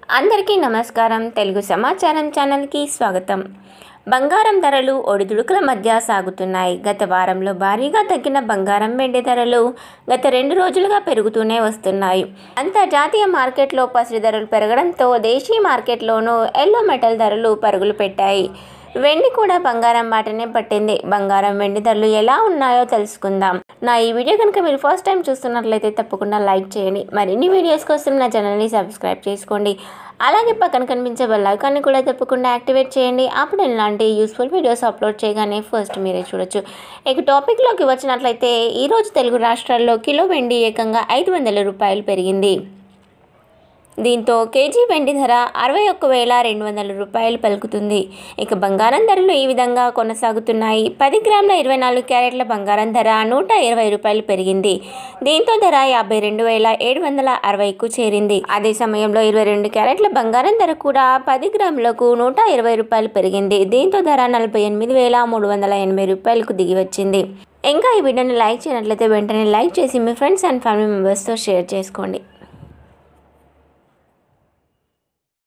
అందరికీ నమస్కారం తెలుగు సమాచారం ఛానల్కి స్వాగతం బంగారం ధరలు ఒడిదుడుకుల మధ్య సాగుతున్నాయి గత వారంలో భారీగా తగ్గిన బంగారం వెండి ధరలు గత రెండు రోజులుగా పెరుగుతూనే వస్తున్నాయి అంతర్జాతీయ మార్కెట్లో పసిడి ధరలు పెరగడంతో దేశీయ మార్కెట్లోనూ ఎల్లో మెటల్ ధరలు పరుగులు పెట్టాయి వెండి కూడా బంగారం బాటనే పట్టింది బంగారం వెండి ధరలు ఎలా ఉన్నాయో తెలుసుకుందాం నా ఈ వీడియో కనుక మీరు ఫస్ట్ టైం చూస్తున్నట్లయితే తప్పకుండా లైక్ చేయండి మరిన్ని వీడియోస్ కోసం నా ఛానల్ని సబ్స్క్రైబ్ చేసుకోండి అలాగే పక్కన కనిపించే బెల్ ఐకాన్ని కూడా తప్పకుండా యాక్టివేట్ చేయండి అప్పుడు ఇలాంటి యూస్ఫుల్ వీడియోస్ అప్లోడ్ చేయగానే ఫస్ట్ మీరే చూడొచ్చు ఇక టాపిక్లోకి వచ్చినట్లయితే ఈరోజు తెలుగు రాష్ట్రాల్లో కిలో వెండి ఏకంగా ఐదు వందల రూపాయలు పెరిగింది దీంతో కేజీ వెండి ధర అరవై ఒక్క వేల రెండు వందల రూపాయలు పలుకుతుంది ఇక బంగారం ధరలు ఈ విధంగా కొనసాగుతున్నాయి పది గ్రాముల ఇరవై నాలుగు క్యారెట్ల బంగారం ధర నూట ఇరవై రూపాయలు పెరిగింది దీంతో ధర యాభై రెండు వేల ఏడు వందల అరవైకు చేరింది అదే సమయంలో ఇరవై రెండు క్యారెట్ల బంగారం ధర కూడా పది గ్రాములకు నూట ఇరవై రూపాయలు పెరిగింది దీంతో ధర నలభై ఎనిమిది వేల మూడు వందల ఎనభై రూపాయలకు దిగి వచ్చింది ఇంకా ఈ వీడియోని లైక్ చేయనట్లయితే వెంటనే లైక్ చేసి మీ ఫ్రెండ్స్ అండ్ ఫ్యామిలీ మెంబర్స్తో షేర్ చేసుకోండి